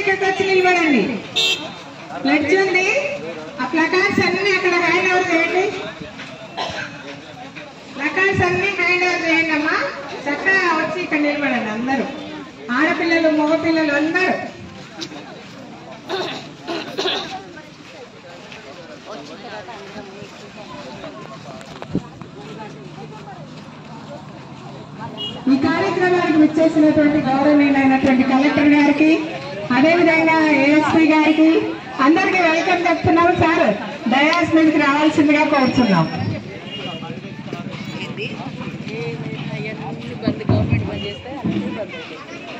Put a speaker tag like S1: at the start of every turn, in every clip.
S1: ఇక్కడికి వచ్చి నిలబడండి ఫ్లెడ్జ్ ఉంది ఆ ప్లకార్డ్స్ అన్ని అక్కడ హ్యాండ్ ఓవర్ చేయండి ప్లకార్డ్స్ అన్ని హ్యాండ్ ఓవర్ చేయండి అమ్మా చక్కగా వచ్చి ఇక్కడ నిలబడండి అందరూ ఆడపిల్లలు మగపిల్లలు అందరూ ఈ కార్యక్రమానికి విచ్చేసినటువంటి గౌరవనీయులైనటువంటి కలెక్టర్ గారికి అదేవిధంగా ఏఎస్పీ గారికి అందరికీ వెల్కమ్ చెప్తున్నాం సార్ డయాస్ మీదకి రావాల్సిందిగా కోరుతున్నాం
S2: అవన్నీ బంద్ గవర్నమెంట్ బంద్ చేస్తే అన్ని బంద్ అవుతాయి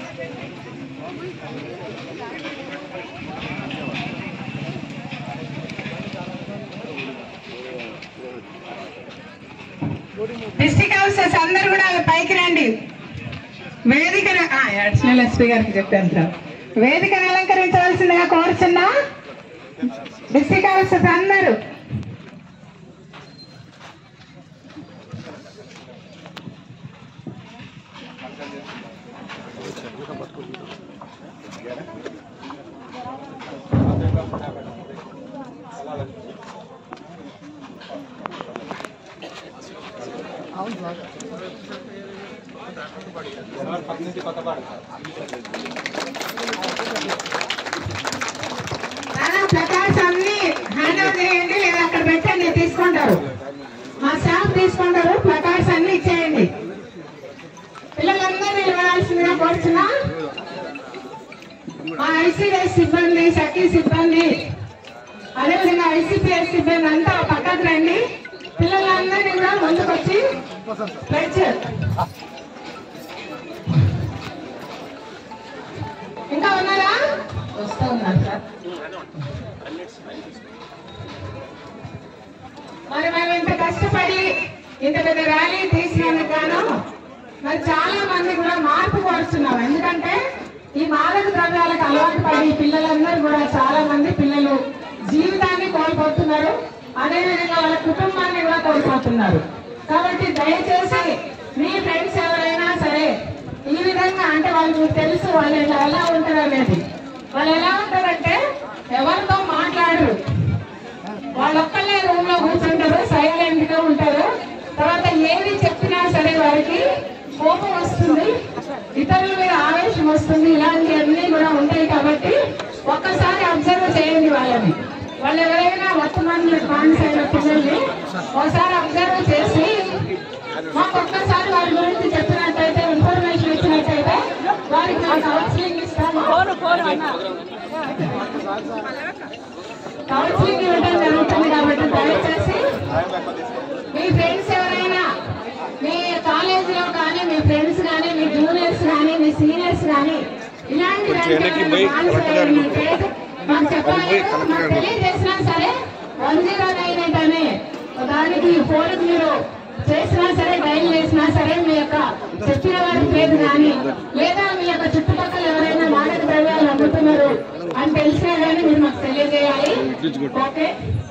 S1: డిస్టిక్ హౌసెస్ అందరూ కూడా పైకి రండి వేదికను ఆ, అడిషనల్ ఎస్పీ గారికి చెప్పాను సార్ వేదికను అలంకరించవలసిందిగా కోరుచున్నా డిస్టిక్ హౌసెస్ అందరూ నానా ప్లకార్డ్స్ అన్ని హ్యాండ్ ఓవర్ చేయండి లేదా అక్కడ పెట్టండి తీసుకుంటారు మా స్టాఫ్ తీసుకుంటారు ప్లకార్డ్స్ అన్ని ఇచ్చేయండి పిల్లలందరూ నిలబడాల్సిందిగా కోరుచున్నా మా ఐసీఎస్ సిబ్బంది సఖీ సిబ్బంది అదేవిధంగా ఐసీపీఎస్ సిబ్బంది అంతా పక్కకు రండి పిల్లలందరినీ కూడా ముందుకొచ్చి ప్లెడ్జ్ ఇంకా ఉన్నారా వస్తూ ఉన్నారు సార్ మరి మేము ఇంత కష్టపడి ఇంత పెద్ద ర్యాలీ తీసినందుకు గాను మరి చాలా మంది కూడా మార్పు కోరుతున్నాం ఎందుకంటే ఈ మాదక ద్రవ్యాలకు అలవాటు పడి ఈ పిల్లలందరూ కూడా చాలా మంది పిల్లలు జీవితాన్ని కోల్పోతున్నారు అదేవిధంగా వాళ్ళ కుటుంబాన్ని కూడా కోల్పోతున్నారు కాబట్టి దయచేసి మీ ఫ్రెండ్స్ ఎవరైనా సరే ఈ విధంగా అంటే వాళ్ళు మీకు తెలుసు వాళ్ళు ఎలా ఎలా ఉంటారు అనేది వాళ్ళు ఎలా ఉంటారంటే ఎవరితో మాట్లాడరు వాళ్ళొక్కళ్ళే రూమ్ లో కూర్చుంటారు సైలెంట్ గా ఉంటారు తర్వాత ఏది చెప్పినా సరే వారికి కోపం వస్తుంది ఇతరుల మీద ఆవేశం వస్తుంది ఇలాంటివన్నీ కూడా ఉంటాయి కాబట్టి ఒక్కసారి అబ్జర్వ్ చేయండి వాళ్ళని వాళ్ళు ఎవరైనా వర్తమానంలో కాన్స్ అయిన పిల్లల్ని ఒకసారి అబ్జర్వ్ చేసి మాకు ఒక్కసారి వారి గురించి చెప్పినట్టయితే ఇన్ఫర్మేషన్ ఇచ్చినట్టయితే వారికి మేము కౌన్సిలింగ్ ఇస్తాము కౌన్సిలింగ్ ఇవ్వడం జరుగుతుంది కాబట్టి దయచేసి మీ ఫ్రెండ్స్ ఎవరైనా మీ కాలేజీలో కానీ మీ ఫ్రెండ్స్ కానీ మీ జూనియర్స్ కానీ మీ సీనియర్స్ కానీ ఇలాంటి దానికి ఏమైనా బానిస అయ్యి మీకైతే మాకు చెప్పాలి మాకు తెలియజేసినా సరే వన్ జీరో నైన్ ఎయిట్ అనే దానికి ఫోన్ మీరు చేసినా సరే డైల్ చేసినా సరే మీ యొక్క చెప్పిన వారి పేరు కానీ లేదా మీ యొక్క చుట్టుపక్కల ఎవరైనా మాదక ద్రవ్యాలు అమ్ముతున్నారు అని తెలిసినా కానీ మీరు మాకు తెలియజేయాలి ఓకే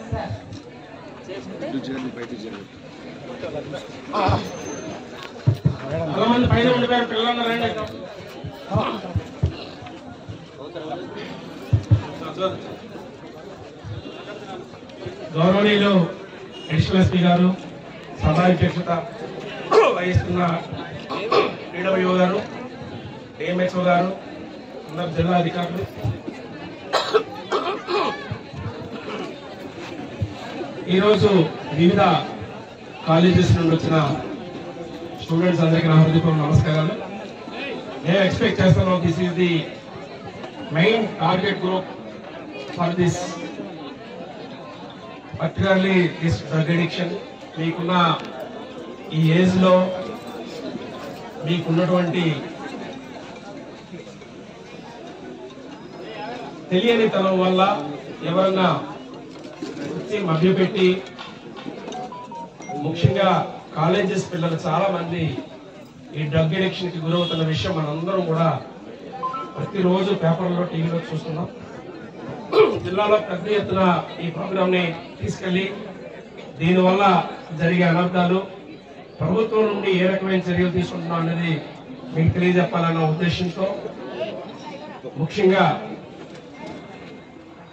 S3: చాలా మంది పైన ఉండిపోయారు పిల్లలు రండి గౌరవనీయులు అడిషనల్ ఎస్పీ గారు సభాధ్యక్షత వహిస్తున్న పీడబ్ల్యూ గారు ఏఎంహెచ్ఓ గారు అందరు జిల్లా అధికారులు ఈరోజు వివిధ కాలేజెస్ నుండి వచ్చిన స్టూడెంట్స్ అందరికీ నా హృదయపూర్వక నమస్కారాలు నేను ఎక్స్పెక్ట్ చేస్తాను this is the main target group for this particularly this drug addiction మీకున్న ఈ ఏజ్ లో మీకున్నటువంటి తెలియని తనం వల్ల ఎవరన్నా వచ్చి మభ్యపెట్టి ముఖ్యంగా కాలేజెస్ పిల్లలు చాలా మంది ఈ డ్రగ్ అడిక్షన్ కి గురవుతున్న విషయం మనందరం కూడా ప్రతిరోజు పేపర్లో టీవీలో చూస్తున్నాం జిల్లాలో పెద్ద ఎత్తున ఈ ప్రోగ్రామ్ ని తీసుకెళ్లి దీనివల్ల జరిగే అనర్థాలు ప్రభుత్వం నుండి ఏ రకమైన చర్యలు తీసుకుంటున్నాం అనేది మీకు తెలియజెప్పాలన్న ఉద్దేశంతో ముఖ్యంగా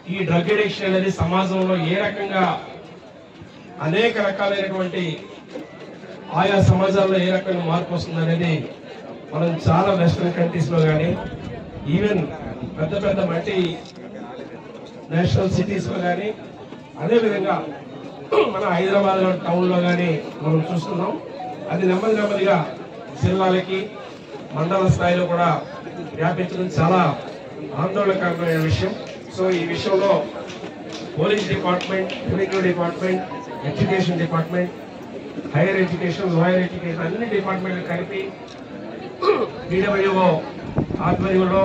S3: ఈ డ్రగ్ అడిక్షన్ అనేది సమాజంలో ఏ రకంగా అనేక రకాలైనటువంటి ఆయా సమాజాల్లో ఏ రకంగా మార్పు వస్తుంది అనేది మనం చాలా వెస్ట్రన్ కంట్రీస్ లో కానీ ఈవెన్ పెద్ద పెద్ద మల్టీ నేషనల్ సిటీస్ లో కానీ అదే విధంగా మన హైదరాబాద్ టౌన్ లో కానీ మనం చూస్తున్నాం అది నెమ్మది నెమ్మదిగా జిల్లాలకి మండల స్థాయిలో కూడా వ్యాపించడం చాలా ఆందోళనకరమైన విషయం సో ఈ విషయంలో police department revenue department education department higher education lower education అన్ని డిపార్ట్మెంట్లు కలిపి డిడబ్ల్యూఓ ఆధ్వర్యంలో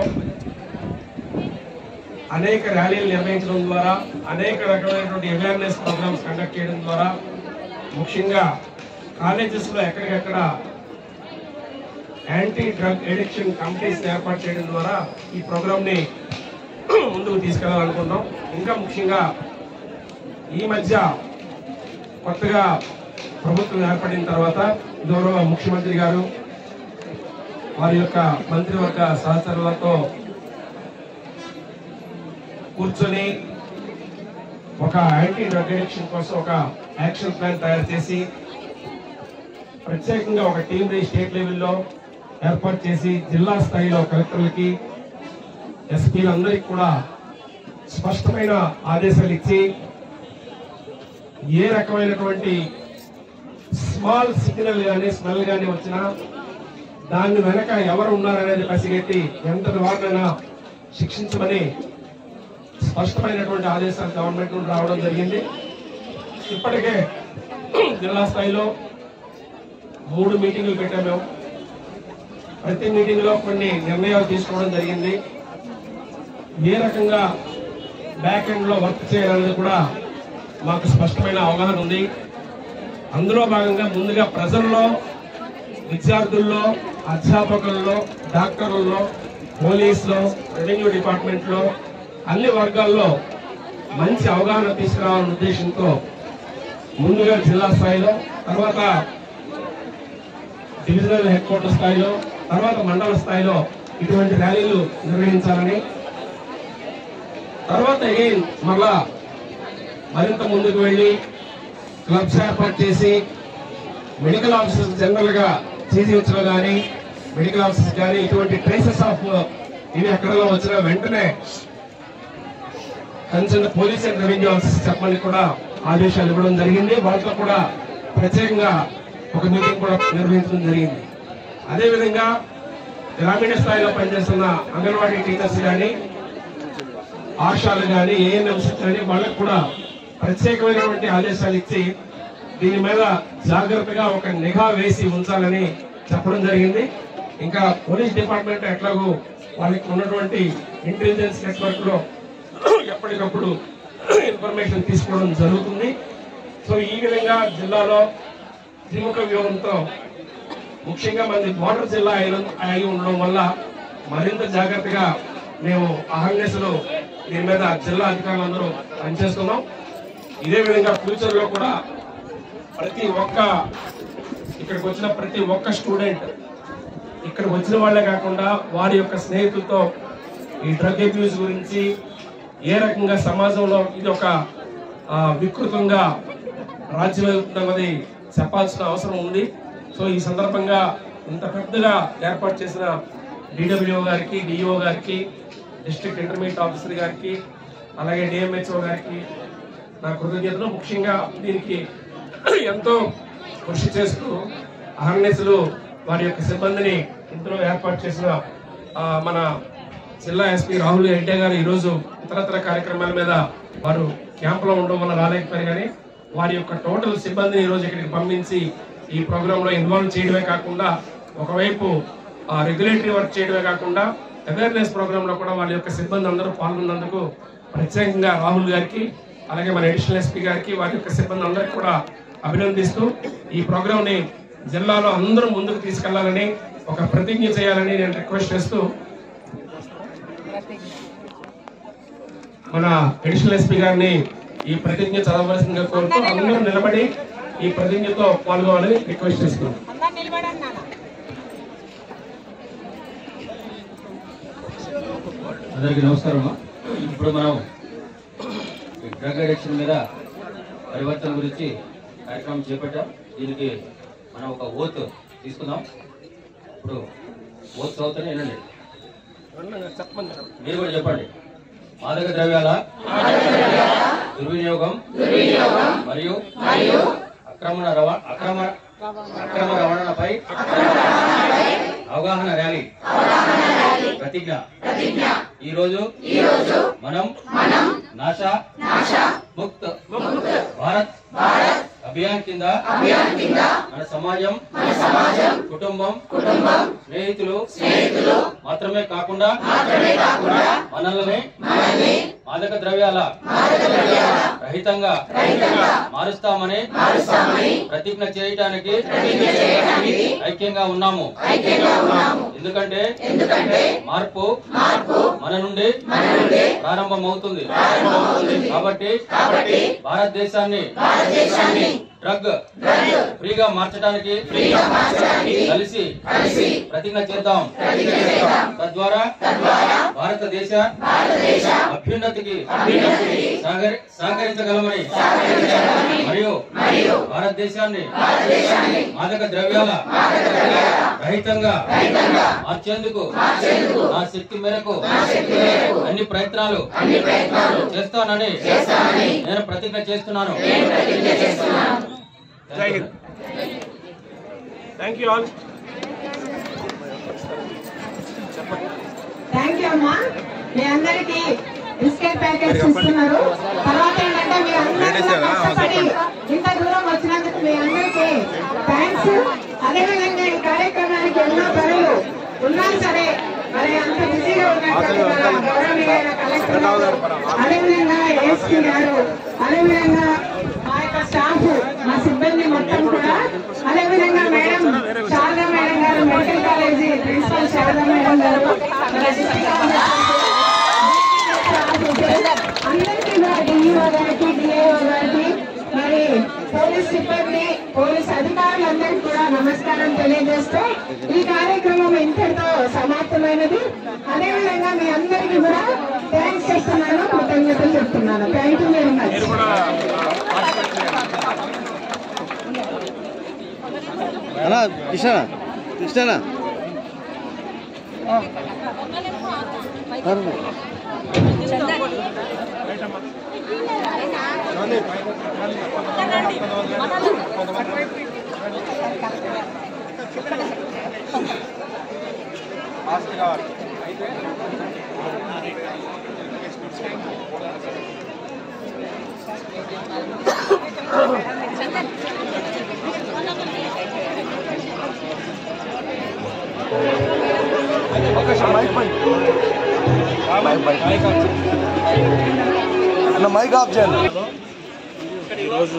S3: అనేక ర్యాలీలు నిర్వహించడం ద్వారా అనేక రకమైనటువంటి అవేర్నెస్ ప్రోగ్రామ్స్ కండక్ట్ చేయడం ద్వారా ముఖ్యంగా కాలేజెస్ లో ఎక్కడికెక్కడ యాంటీ డ్రగ్ ఎడిక్షన్ కమిటీస్ ఏర్పాటు చేయడం ద్వారా ఈ ప్రోగ్రామ్ ని ముందుకు తీసుకెళ్లాలనుకుంటున్నాం ఇంకా ముఖ్యంగా ఈ మధ్య కొత్తగా ప్రభుత్వం ఏర్పడిన తర్వాత గౌరవ ముఖ్యమంత్రి గారు వారి యొక్క మంత్రివర్గ సహచరులతో కూర్చొని ఒక యాంటీ డ్రగ్ అడిక్షన్ కోసం ఒక యాక్షన్ ప్లాన్ తయారు చేసి ప్రత్యేకంగా ఒక టీం ని స్టేట్ లెవెల్లో ఏర్పాటు చేసి జిల్లా స్థాయిలో కలెక్టర్లకి ఎస్పీలందరికీ కూడా స్పష్టమైన ఆదేశాలు ఇచ్చి ఏ రకమైనటువంటి స్మాల్ సిగ్నల్ కానీ స్మెల్ కానీ వచ్చినా దాని వెనక ఎవరు ఉన్నారనేది పసిగట్టి ఎంత వారినైనా శిక్షించమని స్పష్టమైనటువంటి ఆదేశాలు గవర్నమెంట్ నుండి రావడం జరిగింది ఇప్పటికే జిల్లా స్థాయిలో మూడు మీటింగులు పెట్టాము మేము ప్రతి మీటింగ్ లో కొన్ని నిర్ణయాలు తీసుకోవడం జరిగింది ఏ రకంగా బ్యాక్ ఎండ్ లో వర్క్ చేయాలనేది కూడా మాకు స్పష్టమైన అవగాహన ఉంది అందులో భాగంగా ముందుగా ప్రజల్లో విద్యార్థుల్లో అధ్యాపకుల్లో డాక్టర్లలో పోలీసులో రెవెన్యూ డిపార్ట్మెంట్ లో అన్ని వర్గాల్లో మంచి అవగాహన తీసుకురావాలనే ఉద్దేశంతో ముందుగా జిల్లా స్థాయిలో తర్వాత డివిజనల్ హెడ్ క్వార్టర్ స్థాయిలో తర్వాత మండల స్థాయిలో ఇటువంటి ర్యాలీలు నిర్వహించాలని తర్వాత అగైన్ మళ్ళా మరింత ముందుకు వెళ్ళి క్లబ్స్ ఏర్పాటు చేసి మెడికల్ ఆఫీసర్స్ జనరల్ గా సీజీహెచ్ లో కానీ మెడికల్ ఆఫీసర్స్ కానీ ఇటువంటి ట్రేసెస్ ఆఫ్ ఇవి ఎక్కడలో వచ్చినా వెంటనే concern police and revenue officers చెప్పమని కూడా ఆదేశాలు ఇవ్వడం జరిగింది వాళ్ళతో కూడా ప్రత్యేకంగా ఒక మీటింగ్ కూడా నిర్వహించడం జరిగింది అదేవిధంగా గ్రామీణ స్థాయిలో పనిచేస్తున్న అంగన్వాడీ టీచర్స్ కానీ ఆశాలు కానీ ఏఎన్ఎంస్ కానీ వాళ్ళకు కూడా ప్రత్యేకమైనటువంటి ఆదేశాలు ఇచ్చి దీని మీద జాగ్రత్తగా ఒక నిఘా వేసి ఉంచాలని చెప్పడం జరిగింది ఇంకా పోలీస్ డిపార్ట్మెంట్ ఎట్లాగో వాళ్ళకి ఉన్నటువంటి ఇంటెలిజెన్స్ నెట్వర్క్ లో ఎప్పటికప్పుడు ఇన్ఫర్మేషన్ తీసుకోవడం జరుగుతుంది సో ఈ విధంగా జిల్లాలో త్రిముఖ వ్యూహంతో ముఖ్యంగా మంది బోర్డర్ జిల్లా అయిన- అయి ఉండడం వల్ల మరింత జాగ్రత్తగా మేము అహర్నిశలు దీని మీద జిల్లా అధికారులందరూ పనిచేస్తున్నాం ఇదే విధంగా ఫ్యూచర్ లో కూడా ప్రతి ఒక్క ఇక్కడికి వచ్చిన ప్రతి ఒక్క స్టూడెంట్ ఇక్కడ వచ్చిన వాళ్ళే కాకుండా వారి యొక్క స్నేహితులతో ఈ డ్రగ్ అబ్యూస్ గురించి ఏ రకంగా సమాజంలో ఇది ఒక ఆ, వికృతంగా రాజ్యమవుతున్నది చెప్పాల్సిన అవసరం ఉంది సో ఈ సందర్భంగా ఇంత పెద్దగా ఏర్పాటు చేసిన డిడబ్ల్యూఓ గారికి డిఓ గారికి డిస్ట్రిక్ట్ ఇంటర్మీడియట్ ఆఫీసర్ గారికి అలాగే డిఎంహెచ్ఓ గారికి నా కృతజ్ఞతలు ముఖ్యంగా దీనికి ఎంతో కృషి చేస్తూ అహర్నిశలు వారి యొక్క సిబ్బందిని ఇందులో ఏర్పాటు చేసిన ఆ, మన జిల్లా ఎస్పీ రాహుల్ హెడ్డే గారు ఈ రోజు ఇతరత్ర కార్యక్రమాల మీద వారు క్యాంపులో ఉండడం వల్ల రాలేకపోయారు కానీ వారి యొక్క టోటల్ సిబ్బందిని ఈ రోజు ఇక్కడికి పంపించి ఈ ప్రోగ్రామ్ లో ఇన్వాల్వ్ చేయడమే కాకుండా ఒకవైపు రెగ్యులేటరీ వర్క్ చేయడమే కాకుండా అవేర్నెస్ ప్రోగ్రామ్ లో కూడా వాళ్ళ యొక్క సిబ్బంది అందరూ పాల్గొన్నందుకు ప్రత్యేకంగా రాహుల్ గారికి అలాగే మన అడిషనల్ ఎస్పీ గారికి వారి యొక్క సిబ్బంది అందరికి కూడా అభినందిస్తూ ఈ ప్రోగ్రామ్ ని జిల్లాలో అందరూ ముందుకు తీసుకెళ్లాలని ఒక ప్రతిజ్ఞ చేయాలని నేను రిక్వెస్ట్ చేస్తూ మన అడిషనల్ ఎస్పీ గారిని ఈ ప్రతిజ్ఞ చదవవలసిందిగా కోరుతూ అందరూ నిలబడి ఈ ప్రతిజ్ఞతో పాల్గొనాలని రిక్వెస్ట్ చేస్తున్నాం
S1: అందరు నిలబడండి నాన్న
S4: అందరికీ నమస్కారం ఇప్పుడు మనం డ్రగ్ అడిక్షన్ మీద పరివర్తన గురించి కార్యక్రమం చేపట్టాం దీనికి మనం ఒక ఓత్ తీసుకుందాం ఇప్పుడు ఓత్ చదువుతానే వినండి మీరు కూడా చెప్పండి మాదక ద్రవ్యాల దుర్వినియోగం మరియు అక్రమణ రవా అక్రమ అక్రమ రవాణాపై అవగాహన ర్యాలీ ప్రతిజ్ఞ ఈ రోజు మనం నాశా ముక్త్ భారత్ అభియాన్ కింద మన సమాజం కుటుంబం స్నేహితులు మాత్రమే కాకుండా మనల్ని మాదక ద్రవ్యాల రహితంగా మారుస్తామని ప్రతిజ్ఞ చేయటానికి ఐక్యంగా ఉన్నాము ఎందుకంటే మార్పు మన నుండి ప్రారంభమవుతుంది కాబట్టి భారతదేశాన్ని డ్రగ్ ఫ్రీగా మార్చడానికి కలిసి ప్రతిజ్ఞ చేద్దాం తద్వారా భారతదేశ అభ్యున్నతికి సహకరి- సహకరించగలమని మరియు భారతదేశాన్ని మాదక ద్రవ్యాల రహితంగా మార్చేందుకు నా శక్తి మేరకు అన్ని ప్రయత్నాలు చేస్తానని నేను ప్రతిజ్ఞ చేస్తున్నాను
S3: జై హింద్ thank you all
S1: thank you అమ్మా మీ అందరికి బిస్కెట్ ప్యాకెట్స్ ఇస్తున్నారు తర్వాత ఏంటంటే మీ అందరూ కూడా కష్టపడి ఇంత దూరం వచ్చినందుకు మీ అందరికి థ్యాంక్స్ అదేవిధంగా ఈ కార్యక్రమానికి ఎన్నో పనులు ఉన్నా సరే మరి అంత బిజీగా ఉన్నటువంటి మన గౌరవనీయులైన కలెక్టర్ గారు, అదేవిధంగా ఏఎస్పీ గారు అదేవిధంగా మా యొక్క స్టాఫ్ మా సిబ్బంది మొత్తం కూడా అదేవిధంగా మేడం శారదా మేడం గారు medical college principal Sharada madam గారు మన డిస్ట్రిక్ట్ అందరికీ కూడా డిఈఓ గారికి డిఏఓ గారికి మరి పోలీస్ సిబ్బంది పోలీస్ అధికారులందరికీ కూడా నమస్కారం తెలియజేస్తూ ఈ కార్యక్రమం ఇంతటితో సమాప్తమైనది అదేవిధంగా మీ అందరికీ కూడా థ్యాంక్స్ చెప్తున్నాను కృతజ్ఞతలు చెప్తున్నాను థ్యాంక్ యూ వెరీ మచ్
S5: అన్నా కృష్ణ కృష్ణనా అన్న మైక్ ఆఫ్ చేయండి
S3: ఈరోజు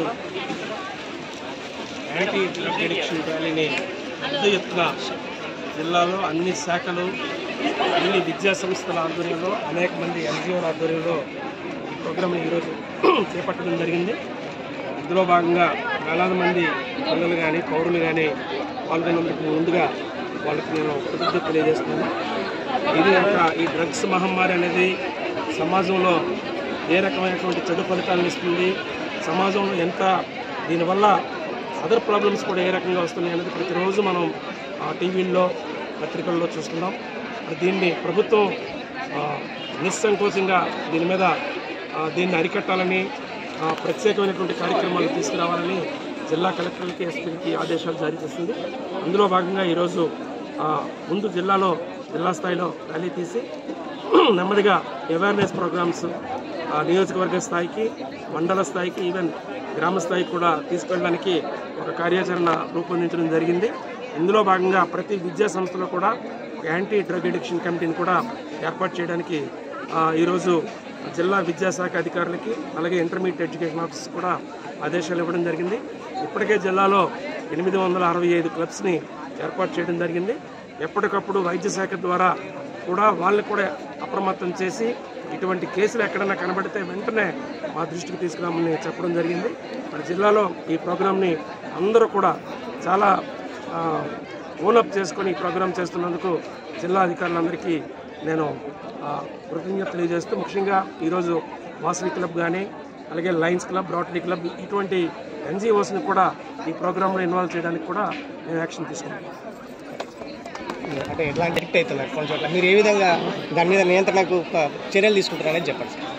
S3: యాంటీ డ్రగ్ అడిక్షన్ ర్యాలీని పెద్ద ఎత్తున జిల్లాలో అన్ని శాఖలు అన్ని విద్యా సంస్థల ఆధ్వర్యంలో అనేక మంది ఎన్జిఓల ఆధ్వర్యంలో ఈ ప్రోగ్రామ్ని ఈరోజు చేపట్టడం జరిగింది ఇందులో భాగంగా వేలాది మంది పిల్లలు కానీ పౌరులు కానీ పాల్గొన్నందుకు ముందుగా వాళ్ళకి నేను కృతజ్ఞత తెలియజేస్తున్నాను ఇది ఒక ఈ డ్రగ్స్ మహమ్మారి అనేది సమాజంలో ఏ రకమైనటువంటి చెడు ఫలితాలను ఇస్తుంది సమాజంలో ఎంత దీనివల్ల అదర్ ప్రాబ్లమ్స్ కూడా ఏ రకంగా వస్తున్నాయి అనేది ప్రతిరోజు మనం ఆ, టీవీల్లో పత్రికల్లో చూస్తున్నాం మరి దీన్ని ప్రభుత్వం ఆ, నిస్సంకోచంగా దీని మీద ఆ, దీన్ని అరికట్టాలని ఆ, ప్రత్యేకమైనటువంటి కార్యక్రమాలు తీసుకురావాలని జిల్లా కలెక్టర్లకి ఎస్పీలకి ఆదేశాలు జారీ చేసింది అందులో భాగంగా ఈరోజు ఆ, ముందు జిల్లాలో జిల్లా స్థాయిలో ర్యాలీ తీసి నెమ్మదిగా అవేర్నెస్ ప్రోగ్రామ్స్ ఆ, నియోజకవర్గ స్థాయికి మండల స్థాయికి ఈవెన్ గ్రామ స్థాయికి కూడా తీసుకెళ్ళడానికి ఒక కార్యాచరణ రూపొందించడం జరిగింది ఇందులో భాగంగా ప్రతి విద్యా సంస్థలో కూడా ఒక యాంటీ డ్రగ్ అడిక్షన్ కమిటీని కూడా ఏర్పాటు చేయడానికి ఆ, ఈరోజు జిల్లా విద్యాశాఖ అధికారులకి అలాగే ఇంటర్మీడియట్ ఎడ్యుకేషన్ ఆఫీస్ కూడా ఆదేశాలు ఇవ్వడం జరిగింది ఇప్పటికే జిల్లాలో ఎనిమిది వందల అరవై ఐదు క్లబ్స్ని ఏర్పాటు చేయడం జరిగింది ఎప్పటికప్పుడు వైద్య శాఖ ద్వారా కూడా వాళ్ళని కూడా అప్రమత్తం చేసి ఇటువంటి కేసులు ఎక్కడైనా కనబడితే వెంటనే మా దృష్టికి తీసుకురామని చెప్పడం జరిగింది మన జిల్లాలో ఈ ప్రోగ్రామ్ని అందరూ కూడా చాలా ఓనప్ చేసుకొని ఈ ప్రోగ్రామ్ చేస్తున్నందుకు జిల్లా అధికారులందరికీ నేను ఆ, కృతజ్ఞత తెలియజేస్తూ ముఖ్యంగా ఈరోజు వాసవి క్లబ్ కానీ అలాగే లయన్స్ క్లబ్ రోటరీ క్లబ్ ఇటువంటి ఎన్జిఓస్ని కూడా ఈ ప్రోగ్రాంలో ఇన్వాల్వ్ చేయడానికి కూడా మేము యాక్షన్ తీసుకుంటాం
S6: అంటే ఎట్లాంటి అడిక్ట్ అవుతున్నారు కొన్ని చోట్ల మీరు ఏ విధంగా దాని మీద నియంత్రణకు ప- చర్యలు తీసుకుంటారు అనేది చెప్పండి సార్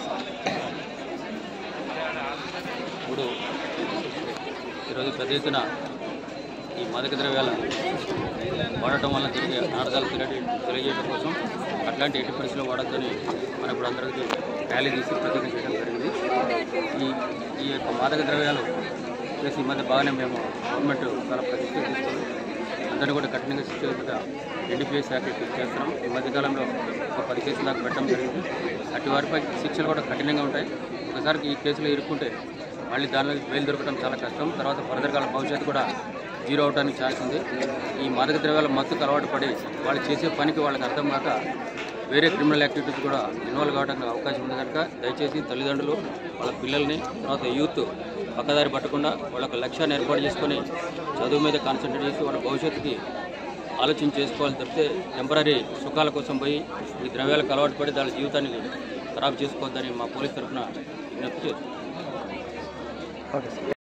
S4: ఇప్పుడు ఈరోజు పెద్ద ఎత్తున ఈ మాదక ద్రవ్యాల వాడటం వల్ల జరిగే అనర్థాలు తెలియ తెలియజేయడం కోసం అట్లాంటి ఎట్టి పరిస్థితుల్లో వాడద్దని మన ఇప్పుడు అందరికీ ర్యాలీ తీసి ప్రతిజ్ఞ చేయడం జరిగింది ఈ ఈ యొక్క మాదక ద్రవ్యాలు ప్లస్ ఈ మధ్య బాగానే మేము గవర్నమెంట్ చాలా ప్రతిష్ట తీసుకొని అందరినీ కూడా కఠినంగా శిక్ష విధంగా ఎన్డీపీఎస్ యాక్ట్ చేస్తున్నాం ఈ మధ్యకాలంలో ఒక పది కేసులు దాకా పెట్టడం జరిగింది అటు వారిపై శిక్షలు కూడా కఠినంగా ఉంటాయి ఒకసారి ఈ కేసులో ఇరుక్కుంటే మళ్ళీ దానిలో బెయిల్ దొరకడం చాలా కష్టం తర్వాత ఫర్దర్ కాల భవిష్యత్తు కూడా జీరో అవడానికి ఛాన్స్ ఉంది ఈ మాదక ద్రవ్యాల మత్తుకు అలవాటు పడి వాళ్ళు చేసే పనికి వాళ్ళకి అర్థం కాక వేరే క్రిమినల్ యాక్టివిటీస్ కూడా ఇన్వాల్వ్ కావడానికి అవకాశం ఉంది కనుక దయచేసి తల్లిదండ్రులు వాళ్ళ పిల్లల్ని తర్వాత యూత్ పక్కదారి పట్టకుండా వాళ్ళకు లక్ష్యాన్ని ఏర్పాటు చేసుకొని చదువు మీద కాన్సన్ట్రేట్ చేసి వాళ్ళ భవిష్యత్తుకి ఆలోచన చేసుకోవాలి తప్పితే టెంపరీ సుఖాల కోసం పోయి ఈ ద్రవ్యాలకు అలవాటు పడి దాని జీవితాన్ని ఖరాబ్ చేసుకోవద్దని మా పోలీస్ తరఫున విజ్ఞప్తి చేస్తున్నాం